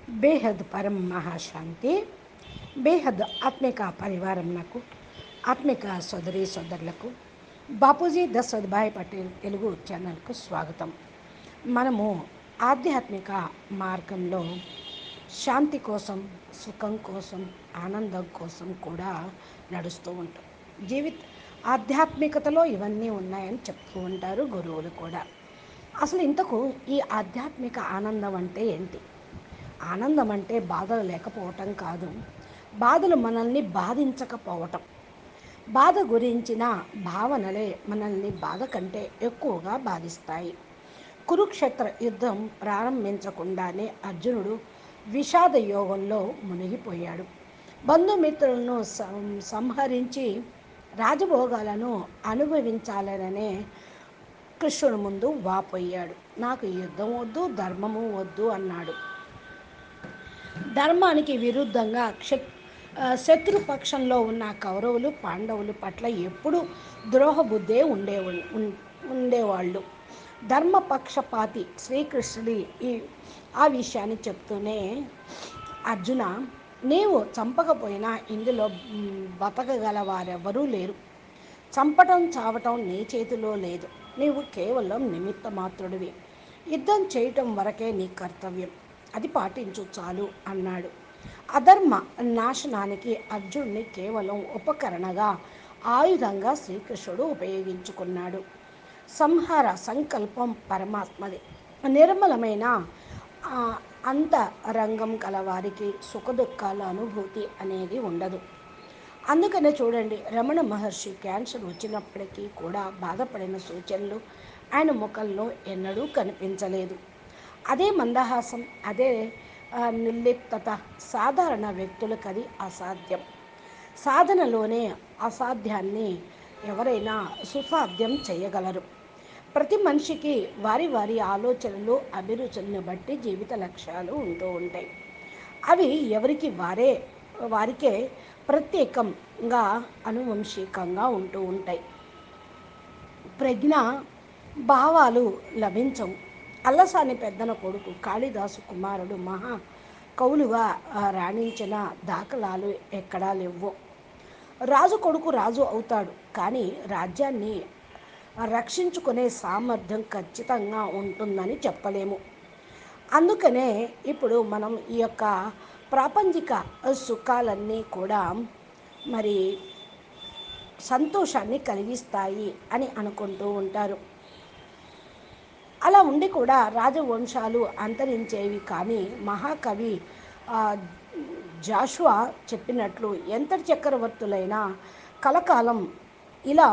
బేహద్ పరం మహాశాంతి బేహద్ ఆత్మిక పరివారం నాకు ఆత్మిక సోదరి సోదరులకు బాపూజీ దశరథ్భాయ్ పటేల్ తెలుగు ఛానల్కు స్వాగతం మనము ఆధ్యాత్మిక మార్గంలో శాంతి కోసం సుఖం కోసం ఆనందం కోసం కూడా నడుస్తూ ఉంటాం జీవిత ఆధ్యాత్మికతలో ఇవన్నీ ఉన్నాయని చెప్తూ ఉంటారు గురువులు కూడా అసలు ఇంతకు ఈ ఆధ్యాత్మిక ఆనందం అంటే ఏంటి ఆనందం అంటే బాధలు లేకపోవటం కాదు బాధలు మనల్ని బాధించకపోవటం బాధ గురించిన భావనలే మనల్ని బాధ కంటే ఎక్కువగా బాధిస్తాయి కురుక్షేత్ర యుద్ధం ప్రారంభించకుండానే అర్జునుడు విషాద యోగంలో మునిగిపోయాడు బంధుమిత్రులను సం- సంహరించి రాజభోగాలను అనుభవించాలననే కృష్ణుడు ముందు వాపోయాడు నాకు యుద్ధం వద్దు ధర్మము వద్దు అన్నాడు ధర్మానికి విరుద్ధంగా క్ష ఆ, శత్రుపక్షంలో ఉన్న కౌరవులు పాండవులు పట్ల ఎప్పుడూ ద్రోహబుద్ధే ఉండే ఉన్- ఉండేవాళ్ళు ధర్మపక్షపాతి శ్రీకృష్ణుడి ఈ ఆ విషయాన్ని చెప్తూనే అర్జున నీవు చంపకపోయినా ఇందులో మ్, బతకగల వారెవరూ లేరు చంపటం చావటం నీ చేతిలో లేదు నీవు కేవలం నిమిత్త మాత్రుడివి యుద్ధం చేయటం వరకే నీ కర్తవ్యం అది పాటించు చాలు అన్నాడు అధర్మ నాశనానికి అర్జునుడిని కేవలం ఉపకరణగా ఆయుధంగా శ్రీకృష్ణుడు ఉపయోగించుకున్నాడు సంహార సంకల్పం పరమాత్మది నిర్మలమైన ఆ, అంతరంగం కలవారికి సుఖదుఖాల అనుభూతి అనేది ఉండదు అందుకనే చూడండి రమణ మహర్షి క్యాన్సర్ వచ్చినప్పటికీ కూడా బాధపడిన సూచనలు ఆయన ముఖంలో ఎన్నడూ కనిపించలేదు అదే మందహాసం అదే ఆ, నిర్లిప్తత సాధారణ వ్యక్తులకు అది అసాధ్యం సాధనలోనే అసాధ్యాన్ని ఎవరైనా సుసాధ్యం చేయగలరు ప్రతి మనిషికి వారి వారి ఆలోచనలు అభిరుచులను బట్టి జీవిత లక్ష్యాలు ఉంటూ ఉంటాయి అవి ఎవరికి వారే వారికే ప్రత్యేకంగా అనువంశికంగా ఉంటూ ఉంటాయి ప్రజ్ఞ భావాలు లభించవు అల్లసాని పెద్దన కొడుకు కాళిదాసు కుమారుడు మహా కవులుగా ఆ, రాణించిన దాఖలాలు ఎక్కడా లేవు రాజు కొడుకు రాజు అవుతాడు కానీ రాజ్యాన్ని రక్షించుకునే సామర్థ్యం ఖచ్చితంగా ఉంటుందని చెప్పలేము అందుకనే ఇప్పుడు మనం ఈ యొక్క ప్రాపంచిక సుఖాలన్నీ కూడా మరి సంతోషాన్ని కలిగిస్తాయి అని అనుకుంటూ ఉంటారు అలా ఉండి కూడా రాజవంశాలు అంతరించేవి కానీ మహాకవి ఆ, జాషువా చెప్పినట్లు ఎంతటి చక్రవర్తులైనా కలకాలం ఇలా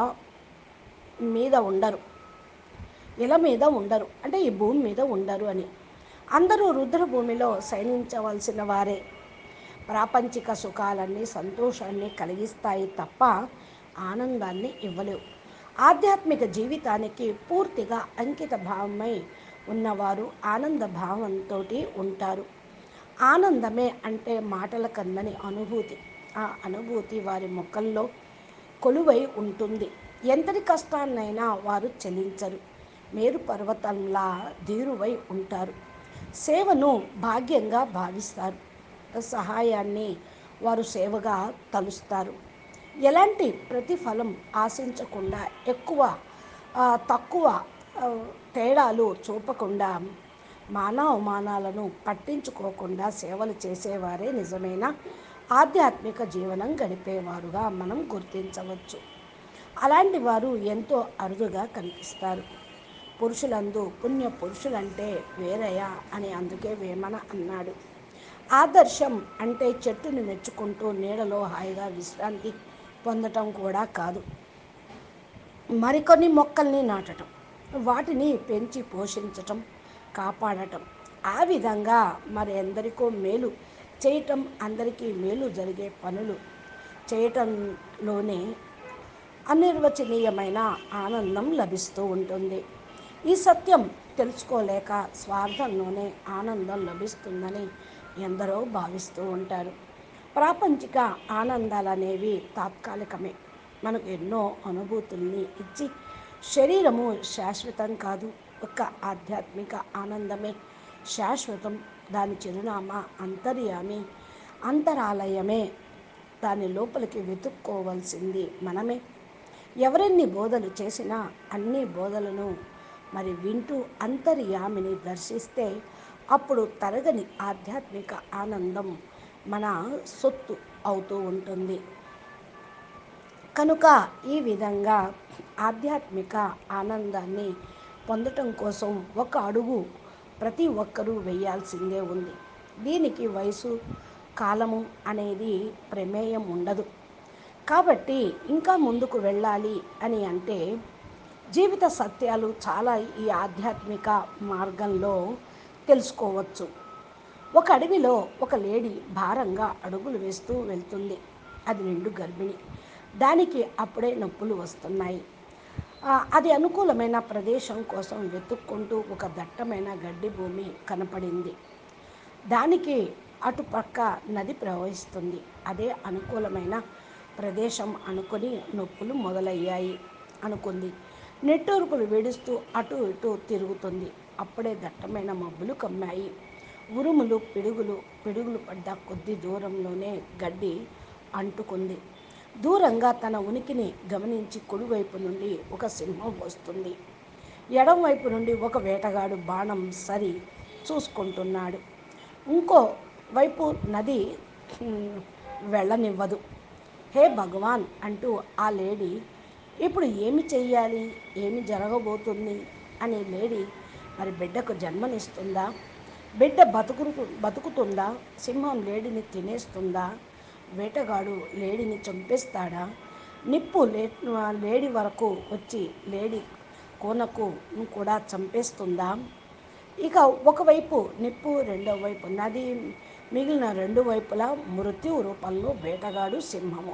మీద ఉండరు ఇల మీద ఉండరు అంటే ఈ భూమి మీద ఉండరు అని అందరూ రుద్రభూమిలో శయనించవలసిన వారే ప్రాపంచిక సుఖాలన్నీ సంతోషాన్ని కలిగిస్తాయి తప్ప ఆనందాన్ని ఇవ్వలేవు ఆధ్యాత్మిక జీవితానికి పూర్తిగా అంకిత భావమై ఉన్నవారు ఆనంద భావంతో ఉంటారు ఆనందమే అంటే మాటల కందని అనుభూతి ఆ అనుభూతి వారి ముఖంలో కొలువై ఉంటుంది ఎంతటి కష్టాన్నైనా వారు చెల్లించరు మేరు పర్వతంలా ధీరువై ఉంటారు సేవను భాగ్యంగా భావిస్తారు సహాయాన్ని వారు సేవగా తలుస్తారు ఎలాంటి ప్రతిఫలం ఆశించకుండా ఎక్కువ ఆ, తక్కువ ఆ, తేడాలు చూపకుండా మానవమానాలను పట్టించుకోకుండా సేవలు చేసేవారే నిజమైన ఆధ్యాత్మిక జీవనం గడిపేవారుగా మనం గుర్తించవచ్చు అలాంటి వారు ఎంతో అరుదుగా కనిపిస్తారు పురుషులందు పుణ్య పురుషులంటే వేరయ్యా అని అందుకే వేమన అన్నాడు ఆదర్శం అంటే చెట్టుని మెచ్చుకుంటూ నీడలో హాయిగా విశ్రాంతి పొందటం కూడా కాదు మరికొన్ని మొక్కల్ని నాటటం వాటిని పెంచి పోషించటం కాపాడటం ఆ విధంగా మరి ఎందరికో మేలు చేయటం అందరికీ మేలు జరిగే పనులు చేయటంలోనే అనిర్వచనీయమైన ఆనందం లభిస్తూ ఉంటుంది ఈ సత్యం తెలుసుకోలేక స్వార్థంలోనే ఆనందం లభిస్తుందని ఎందరో భావిస్తూ ఉంటారు ప్రాపంచిక ఆనందాలు అనేవి తాత్కాలికమే మనకు ఎన్నో అనుభూతుల్ని ఇచ్చి శరీరము శాశ్వతం కాదు ఒక ఆధ్యాత్మిక ఆనందమే శాశ్వతం దాని చిరునామా అంతర్యామి అంతరాలయమే దాని లోపలికి వెతుక్కోవలసింది మనమే ఎవరెన్ని బోధలు చేసినా అన్ని బోధలను మరి వింటూ అంతర్యామిని దర్శిస్తే అప్పుడు తరగని ఆధ్యాత్మిక ఆనందం మన సొత్తు అవుతూ ఉంటుంది కనుక ఈ విధంగా ఆధ్యాత్మిక ఆనందాన్ని పొందటం కోసం ఒక అడుగు ప్రతి ఒక్కరూ వేయాల్సిందే ఉంది దీనికి వయసు కాలము అనేది ప్రమేయం ఉండదు కాబట్టి ఇంకా ముందుకు వెళ్ళాలి అని అంటే జీవిత సత్యాలు చాలా ఈ ఆధ్యాత్మిక మార్గంలో తెలుసుకోవచ్చు ఒక అడవిలో ఒక లేడీ భారంగా అడుగులు వేస్తూ వెళ్తుంది అది నిండు గర్భిణి దానికి అప్పుడే నొప్పులు వస్తున్నాయి ఆ, అది అనుకూలమైన ప్రదేశం కోసం వెతుక్కుంటూ ఒక దట్టమైన గడ్డి భూమి కనపడింది దానికి అటుపక్క నది ప్రవహిస్తుంది అదే అనుకూలమైన ప్రదేశం అనుకొని నొప్పులు మొదలయ్యాయి అనుకుంది నెట్టూర్పులు విడుస్తూ అటు ఇటు తిరుగుతుంది అప్పుడే దట్టమైన మబ్బులు కమ్మాయి ఉరుములు పిడుగులు పిడుగులు పడ్డ కొద్ది దూరంలోనే గడ్డి అంటుకుంది దూరంగా తన ఉనికిని గమనించి కుడివైపు నుండి ఒక సింహం వస్తుంది ఎడం వైపు నుండి ఒక వేటగాడు బాణం సరి చూసుకుంటున్నాడు ఇంకో వైపు నది ఉమ్, వెళ్ళనివ్వదు హే భగవాన్ అంటూ ఆ లేడీ ఇప్పుడు ఏమి చెయ్యాలి ఏమి జరగబోతుంది అని లేడీ మరి బిడ్డకు జన్మనిస్తుందా బిడ్డ బతుకు బతుకుతుందా సింహం లేడిని తినేస్తుందా వేటగాడు లేడిని చంపేస్తాడా నిప్పు లే లేడి వరకు వచ్చి లేడి కోనకు కూడా చంపేస్తుందా ఇక ఒకవైపు నిప్పు రెండో వైపు నది మిగిలిన రెండు వైపులా మృత్యు రూపంలో వేటగాడు సింహము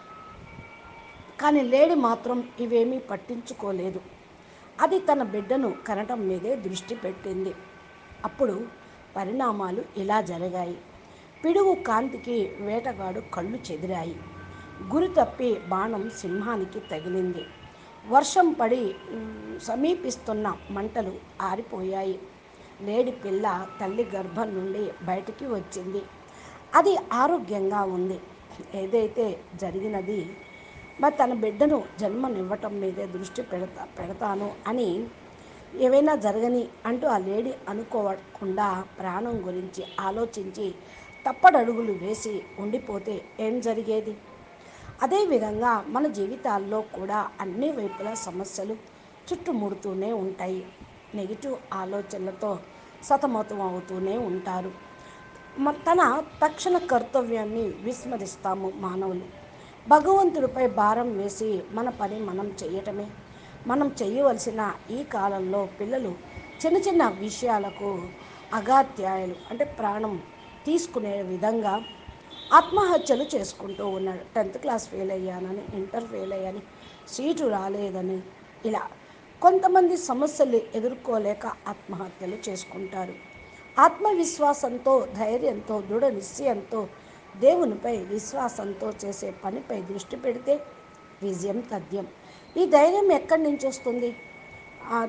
కానీ లేడి మాత్రం ఇవేమీ పట్టించుకోలేదు అది తన బిడ్డను కనటం మీదే దృష్టి పెట్టింది అప్పుడు పరిణామాలు ఇలా జరిగాయి పిడుగు కాంతికి వేటగాడు కళ్ళు చెదిరాయి గురి తప్పి బాణం సింహానికి తగిలింది వర్షం పడి ఉమ్, సమీపిస్తున్న మంటలు ఆరిపోయాయి లేడి పిల్ల తల్లి గర్భం నుండి బయటికి వచ్చింది అది ఆరోగ్యంగా ఉంది ఏదైతే జరిగినది మరి తన బిడ్డను జన్మనివ్వటం మీదే దృష్టి పెడతా పెడతాను అని ఏవైనా జరగని అంటూ ఆ లేడీ అనుకోకుండా ప్రాణం గురించి ఆలోచించి తప్పడడుగులు వేసి ఉండిపోతే ఏం జరిగేది అదేవిధంగా మన జీవితాల్లో కూడా అన్ని వైపులా సమస్యలు చుట్టుముడుతూనే ఉంటాయి నెగిటివ్ ఆలోచనలతో సతమతం అవుతూనే ఉంటారు మ- తన తక్షణ కర్తవ్యాన్ని విస్మరిస్తాము మానవులు భగవంతుడిపై భారం వేసి మన పని మనం చేయటమే మనం చేయవలసిన ఈ కాలంలో పిల్లలు చిన్న చిన్న విషయాలకు అగాత్యాయులు అంటే ప్రాణం తీసుకునే విధంగా ఆత్మహత్యలు చేసుకుంటూ ఉన్నాడు టెన్త్ క్లాస్ ఫెయిల్ అయ్యానని ఇంటర్ ఫెయిల్ అయ్యాని సీటు రాలేదని ఇలా కొంతమంది సమస్యలు ఎదుర్కోలేక ఆత్మహత్యలు చేసుకుంటారు ఆత్మవిశ్వాసంతో ధైర్యంతో దృఢ నిశ్చయంతో దేవునిపై విశ్వాసంతో చేసే పనిపై దృష్టి పెడితే విజయం తథ్యం ఈ ధైర్యం ఎక్కడి నుంచి వస్తుంది ఆ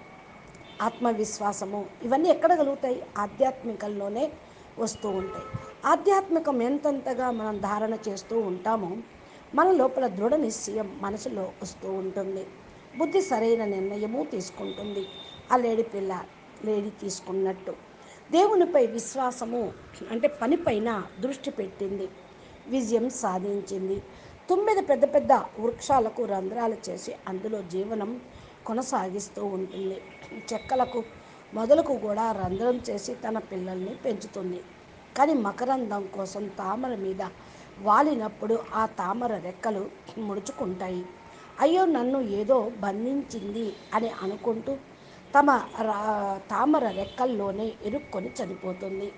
ఆత్మవిశ్వాసము ఇవన్నీ ఎక్కడ కలుగుతాయి ఆధ్యాత్మికంలోనే వస్తూ ఉంటాయి ఆధ్యాత్మికం ఎంతెంతగా మనం ధారణ చేస్తూ ఉంటామో మన లోపల దృఢ నిశ్చయం మనసులో వస్తూ ఉంటుంది బుద్ధి సరైన నిర్ణయము తీసుకుంటుంది ఆ లేడి పిల్ల లేడి తీసుకున్నట్టు దేవునిపై విశ్వాసము అంటే పనిపైన దృష్టి పెట్టింది విజయం సాధించింది తొమ్మిది పెద్ద పెద్ద వృక్షాలకు రంధ్రాలు చేసి అందులో జీవనం కొనసాగిస్తూ ఉంటుంది చెక్కలకు మొదలకు కూడా రంధ్రం చేసి తన పిల్లల్ని పెంచుతుంది కానీ మకరందం కోసం తామర మీద వాలినప్పుడు ఆ తామర రెక్కలు ముడుచుకుంటాయి అయ్యో నన్ను ఏదో బంధించింది అని అనుకుంటూ తమ రా తామర రెక్కల్లోనే ఇరుక్కొని చనిపోతుంది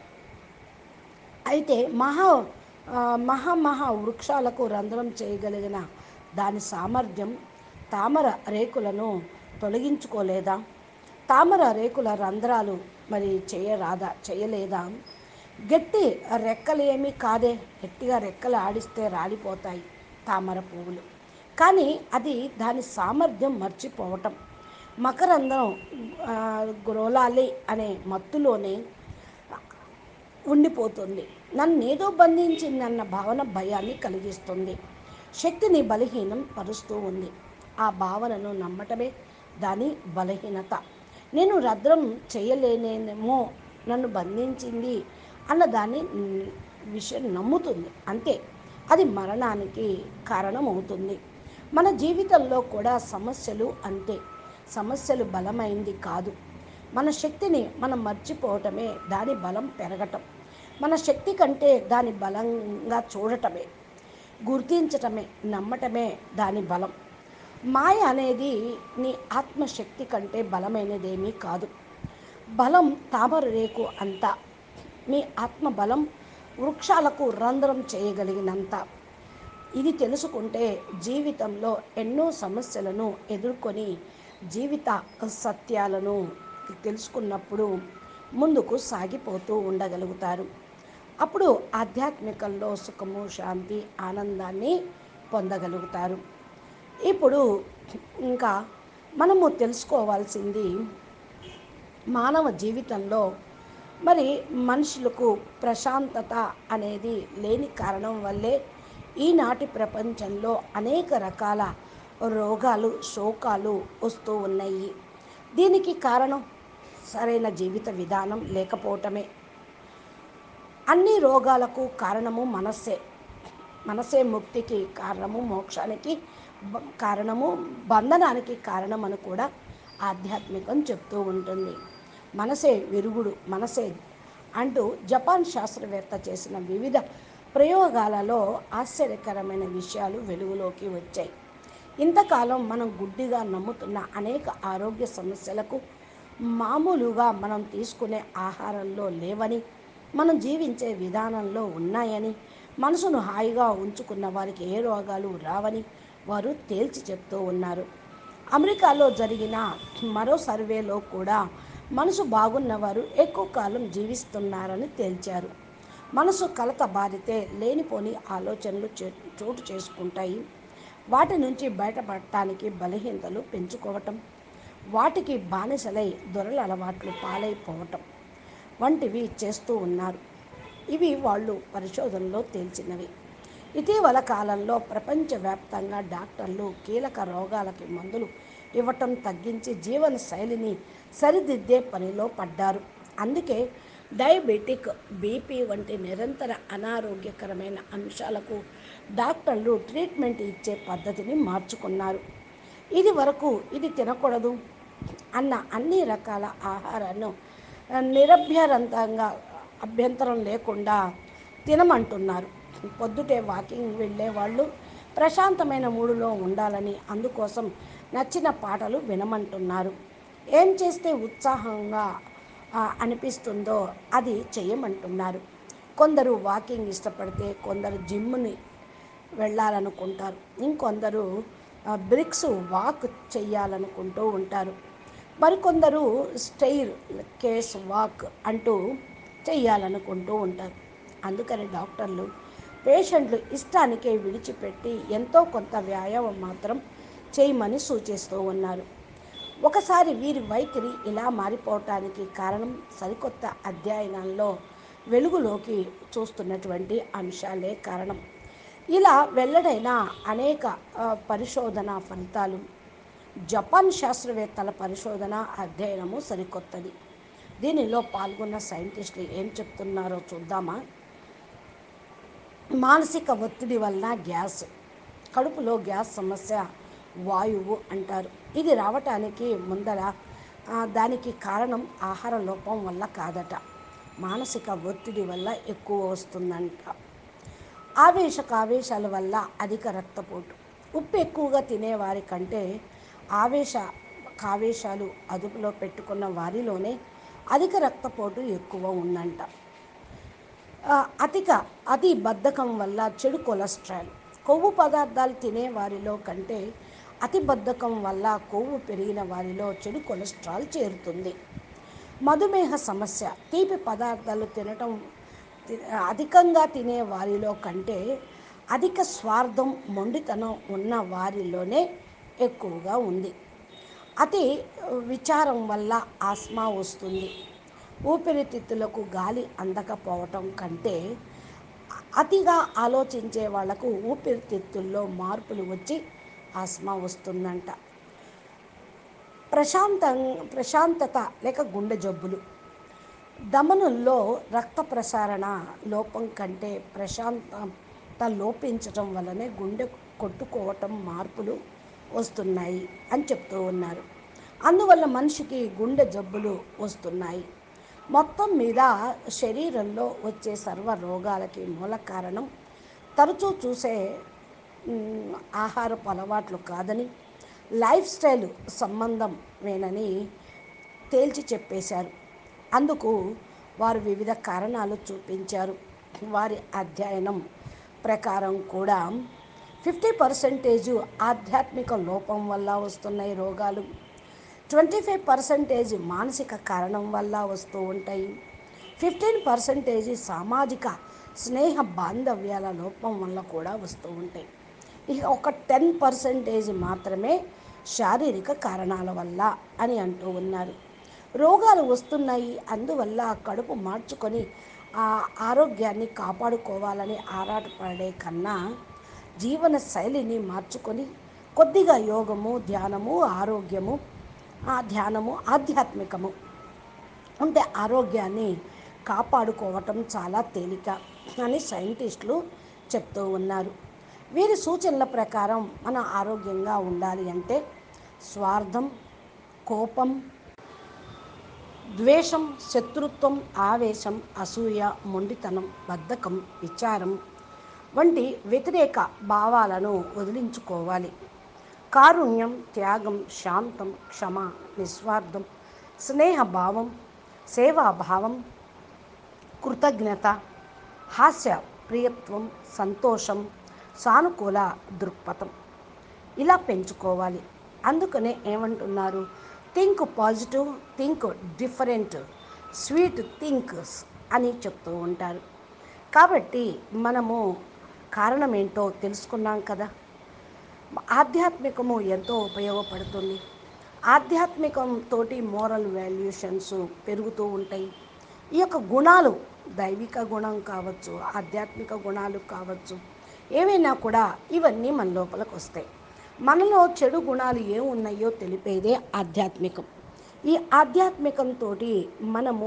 అయితే మహా ఆ, మహా మహా వృక్షాలకు రంధ్రం చేయగలిగిన దాని సామర్థ్యం తామర రేకులను తొలగించుకోలేదా తామర రేకుల రంధ్రాలు మరి చేయరాదా చేయలేదా గట్టి రెక్కలు ఏమీ కాదే గట్టిగా రెక్కలు ఆడిస్తే రాలిపోతాయి తామర పువ్వులు కానీ అది దాని సామర్థ్యం మర్చిపోవటం మకరందం ఆ, గ్రోలాలి అనే మత్తులోనే ఉండిపోతుంది నన్నేదో బంధించిందన్న భావన భయాన్ని కలిగిస్తుంది శక్తిని బలహీనం పరుస్తూ ఉంది ఆ భావనను నమ్మటమే దాని బలహీనత నేను రద్రం చేయలేనేమో నన్ను బంధించింది అన్న దాన్ని న్- విషయం నమ్ముతుంది అంతే అది మరణానికి కారణమవుతుంది మన జీవితంలో కూడా సమస్యలు అంతే సమస్యలు బలమైంది కాదు మన శక్తిని మనం మర్చిపోవటమే దాని బలం పెరగటం మన శక్తి కంటే దాని బలంగా చూడటమే గుర్తించటమే నమ్మటమే దాని బలం మాయ అనేది నీ ఆత్మశక్తి కంటే బలమైనదేమీ కాదు బలం తామర రేకు అంత మీ ఆత్మ బలం వృక్షాలకు రంధ్రం చేయగలిగినంత ఇది తెలుసుకుంటే జీవితంలో ఎన్నో సమస్యలను ఎదుర్కొని జీవిత సత్యాలను తెలుసుకున్నప్పుడు ముందుకు సాగిపోతూ ఉండగలుగుతారు అప్పుడు ఆధ్యాత్మికంలో సుఖము శాంతి ఆనందాన్ని పొందగలుగుతారు ఇప్పుడు ఇంకా మనము తెలుసుకోవాల్సింది మానవ జీవితంలో మరి మనుషులకు ప్రశాంతత అనేది లేని కారణం వల్లే ఈనాటి ప్రపంచంలో అనేక రకాల రోగాలు శోకాలు వస్తూ ఉన్నాయి దీనికి కారణం సరైన జీవిత విధానం లేకపోవటమే అన్ని రోగాలకు కారణము మనస్సే మనసే ముక్తికి కారణము మోక్షానికి బ- కారణము బంధనానికి కారణం అని కూడా ఆధ్యాత్మికం చెప్తూ ఉంటుంది మనసే విరుగుడు మనసే అంటూ జపాన్ శాస్త్రవేత్త చేసిన వివిధ ప్రయోగాలలో ఆశ్చర్యకరమైన విషయాలు వెలుగులోకి వచ్చాయి ఇంతకాలం మనం గుడ్డిగా నమ్ముతున్న అనేక ఆరోగ్య సమస్యలకు మామూలుగా మనం తీసుకునే ఆహారంలో లేవని మనం జీవించే విధానంలో ఉన్నాయని మనసును హాయిగా ఉంచుకున్న వారికి ఏ రోగాలు రావని వారు తేల్చి చెప్తూ ఉన్నారు అమెరికాలో జరిగిన మరో సర్వేలో కూడా మనసు బాగున్నవారు ఎక్కువ కాలం జీవిస్తున్నారని తేల్చారు మనసు కలత బారితే లేనిపోని ఆలోచనలు చే- చోటు చేసుకుంటాయి వాటి నుంచి బయటపడటానికి బలహీనతలు పెంచుకోవటం వాటికి బానిసలై దొరల అలవాట్లు పాలైపోవటం వంటివి చేస్తూ ఉన్నారు ఇవి వాళ్ళు పరిశోధనలో తేల్చినవి ఇటీవల కాలంలో ప్రపంచవ్యాప్తంగా డాక్టర్లు కీలక రోగాలకి మందులు ఇవ్వటం తగ్గించి జీవన శైలిని సరిదిద్దే పనిలో పడ్డారు అందుకే డయాబెటిక్ బీపీ వంటి నిరంతర అనారోగ్యకరమైన అంశాలకు డాక్టర్లు ట్రీట్మెంట్ ఇచ్చే పద్ధతిని మార్చుకున్నారు ఇది వరకు ఇది తినకూడదు అన్న అన్ని రకాల ఆహారాన్ని ఆ, నిరభ్యరంతంగా అభ్యంతరం లేకుండా తినమంటున్నారు పొద్దుటే వాకింగ్ వెళ్ళే వాళ్ళు ప్రశాంతమైన మూడులో ఉండాలని అందుకోసం నచ్చిన పాటలు వినమంటున్నారు ఏం చేస్తే ఉత్సాహంగా ఆ, అనిపిస్తుందో అది చేయమంటున్నారు కొందరు వాకింగ్ ఇష్టపడితే కొందరు జిమ్ని వెళ్ళాలనుకుంటారు ఇంకొందరు ఆ, బ్రిక్స్ వాక్ చెయ్యాలనుకుంటూ ఉంటారు మరికొందరు స్టైర్ కేస్ వాక్ అంటూ చెయ్యాలనుకుంటూ ఉంటారు అందుకని డాక్టర్లు పేషెంట్లు ఇష్టానికే విడిచిపెట్టి ఎంతో కొంత వ్యాయామం మాత్రం చేయమని సూచిస్తూ ఉన్నారు ఒకసారి వీరి వైఖరి ఇలా మారిపోవటానికి కారణం సరికొత్త అధ్యయనాల్లో వెలుగులోకి చూస్తున్నటువంటి అంశాలే కారణం ఇలా వెల్లడైన అనేక ఆ, పరిశోధన ఫలితాలు జపాన్ శాస్త్రవేత్తల పరిశోధన అధ్యయనము సరికొత్తది దీనిలో పాల్గొన్న సైంటిస్టులు ఏం చెప్తున్నారో చూద్దామా మానసిక ఒత్తిడి వల్ల గ్యాస్ కడుపులో గ్యాస్ సమస్య వాయువు అంటారు ఇది రావటానికి ముందర ఆ, దానికి కారణం ఆహార లోపం వల్ల కాదట మానసిక ఒత్తిడి వల్ల ఎక్కువ వస్తుందంట ఆవేశక ఆవేశాల వల్ల అధిక రక్తపోటు ఉప్పు ఎక్కువగా తినేవారి కంటే ఆవేశ కావేశాలు అదుపులో పెట్టుకున్న వారిలోనే అధిక రక్తపోటు ఎక్కువ ఉందంట ఆ, అధిక అతి బద్ధకం వల్ల చెడు కొలెస్ట్రాల్ కొవ్వు పదార్థాలు తినే వారిలో కంటే అతి బద్ధకం వల్ల కొవ్వు పెరిగిన వారిలో చెడు కొలెస్ట్రాల్ చేరుతుంది మధుమేహ సమస్య తీపి పదార్థాలు తినటం తి- అధికంగా తినే వారిలో కంటే అధిక స్వార్థం మొండితనం ఉన్న వారిలోనే ఎక్కువగా ఉంది అతి విచారం వల్ల ఆస్మా వస్తుంది ఊపిరితిత్తులకు గాలి అందకపోవటం కంటే అతిగా ఆలోచించే వాళ్లకు ఊపిరితిత్తుల్లో మార్పులు వచ్చి ఆస్మా వస్తుందంట ప్రశాంతం ప్రశాంతత లేక గుండె జబ్బులు ధమనుల్లో రక్త ప్రసారణ లోపం కంటే ప్రశాంతత లోపించటం వల్లనే గుండె కొట్టుకోవటం మార్పులు వస్తున్నాయి అని చెప్తూ ఉన్నారు అందువల్ల మనిషికి గుండె జబ్బులు వస్తున్నాయి మొత్తం మీద శరీరంలో వచ్చే సర్వ రోగాలకి మూల కారణం తరచూ చూసే ఆహారపు అలవాట్లు కాదని లైఫ్ స్టైల్ సంబంధమేనని తేల్చి చెప్పేశారు అందుకు వారు వివిధ కారణాలు చూపించారు వారి అధ్యయనం ప్రకారం కూడా ఫిఫ్టీ పర్సెంటేజు ఆధ్యాత్మిక లోపం వల్ల వస్తున్నాయి రోగాలు ట్వంటీ ఫైవ్ పర్సెంటేజ్ మానసిక కారణం వల్ల వస్తూ ఉంటాయి ఫిఫ్టీన్ పర్సెంటేజ్ సామాజిక స్నేహ బాంధవ్యాల లోపం వల్ల కూడా వస్తూ ఉంటాయి ఇక ఒక టెన్ పర్సెంటేజ్ మాత్రమే శారీరక కారణాల వల్ల అని అంటూ ఉన్నారు రోగాలు వస్తున్నాయి అందువల్ల కడుపు మార్చుకొని ఆ ఆరోగ్యాన్ని కాపాడుకోవాలని ఆరాటపడే కన్నా జీవన శైలిని మార్చుకొని కొద్దిగా యోగము ధ్యానము ఆరోగ్యము ఆ ధ్యానము ఆధ్యాత్మికము ఉంటే ఆరోగ్యాన్ని కాపాడుకోవటం చాలా తేలిక అని సైంటిస్టులు చెప్తూ ఉన్నారు వీరి సూచనల ప్రకారం మన ఆరోగ్యంగా ఉండాలి అంటే స్వార్థం కోపం ద్వేషం శత్రుత్వం ఆవేశం అసూయ మొండితనం బద్ధకం విచారం వంటి వ్యతిరేక భావాలను వదిలించుకోవాలి కారుణ్యం త్యాగం శాంతం క్షమ నిస్వార్థం స్నేహభావం సేవాభావం కృతజ్ఞత హాస్య ప్రియత్వం సంతోషం సానుకూల దృక్పథం ఇలా పెంచుకోవాలి అందుకనే ఏమంటున్నారు think positive think different sweet thinks అని చెప్తూ ఉంటారు కాబట్టి మనము కారణం ఏంటో తెలుసుకున్నాం కదా ఆధ్యాత్మికము ఎంతో ఉపయోగపడుతుంది ఆధ్యాత్మికంతో మోరల్ వాల్యూషన్స్ పెరుగుతూ ఉంటాయి ఈ యొక్క గుణాలు దైవిక గుణం కావచ్చు ఆధ్యాత్మిక గుణాలు కావచ్చు ఏవైనా కూడా ఇవన్నీ మన లోపలికి వస్తాయి మనలో చెడు గుణాలు ఏమున్నాయో తెలిపేదే ఆధ్యాత్మికం ఈ ఆధ్యాత్మికంతో మనము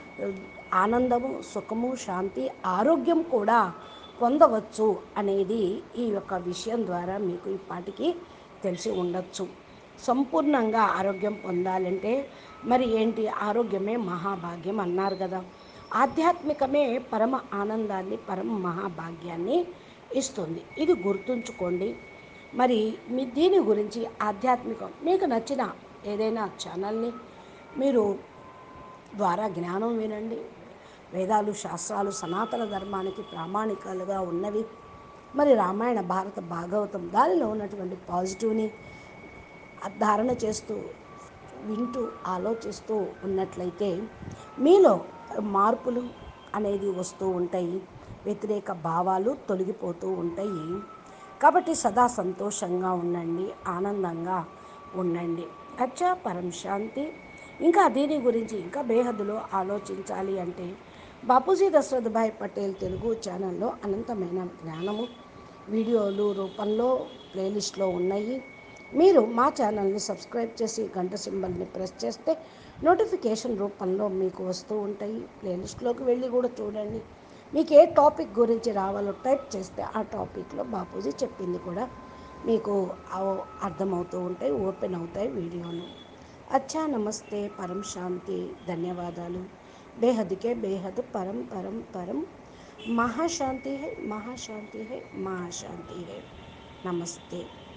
ఆనందము సుఖము శాంతి ఆరోగ్యం కూడా పొందవచ్చు అనేది ఈ యొక్క విషయం ద్వారా మీకు ఇప్పటికీ తెలిసి ఉండొచ్చు సంపూర్ణంగా ఆరోగ్యం పొందాలంటే మరి ఏంటి ఆరోగ్యమే మహాభాగ్యం అన్నారు కదా ఆధ్యాత్మికమే పరమ ఆనందాన్ని పరమ మహాభాగ్యాన్ని ఇస్తుంది ఇది గుర్తుంచుకోండి మరి మీ దీని గురించి ఆధ్యాత్మికం మీకు నచ్చిన ఏదైనా ఛానల్ని మీరు ద్వారా జ్ఞానం వినండి వేదాలు శాస్త్రాలు సనాతన ధర్మానికి ప్రామాణికాలుగా ఉన్నవి మరి రామాయణ భారత భాగవతం దానిలో ఉన్నటువంటి పాజిటివ్ని ధారణ చేస్తూ వింటూ ఆలోచిస్తూ ఉన్నట్లయితే మీలో మార్పులు అనేది వస్తూ ఉంటాయి వ్యతిరేక భావాలు తొలగిపోతూ ఉంటాయి కాబట్టి సదా సంతోషంగా ఉండండి ఆనందంగా ఉండండి అచ్చా పరం శాంతి ఇంకా దీని గురించి ఇంకా బేహద్దులో ఆలోచించాలి అంటే బాపూజీ దశరథ్ భాయ్ పటేల్ తెలుగు ఛానల్లో అనంతమైన జ్ఞానము వీడియోలు రూపంలో ప్లేలిస్ట్లో ఉన్నాయి మీరు మా ఛానల్ని సబ్స్క్రైబ్ చేసి గంట సింబల్ని ప్రెస్ చేస్తే నోటిఫికేషన్ రూపంలో మీకు వస్తూ ఉంటాయి ప్లేలిస్ట్లోకి వెళ్ళి కూడా చూడండి మీకు ఏ టాపిక్ గురించి రావాలో టైప్ చేస్తే ఆ టాపిక్లో బాపూజీ చెప్పింది కూడా మీకు అర్థమవుతూ ఉంటాయి ఓపెన్ అవుతాయి వీడియోలు అచ్చా నమస్తే పరం శాంతి ధన్యవాదాలు బేహద్కే బేహద్ పరం పరం పరం महाशांति है महाशांति है महाशांति है नमस्ते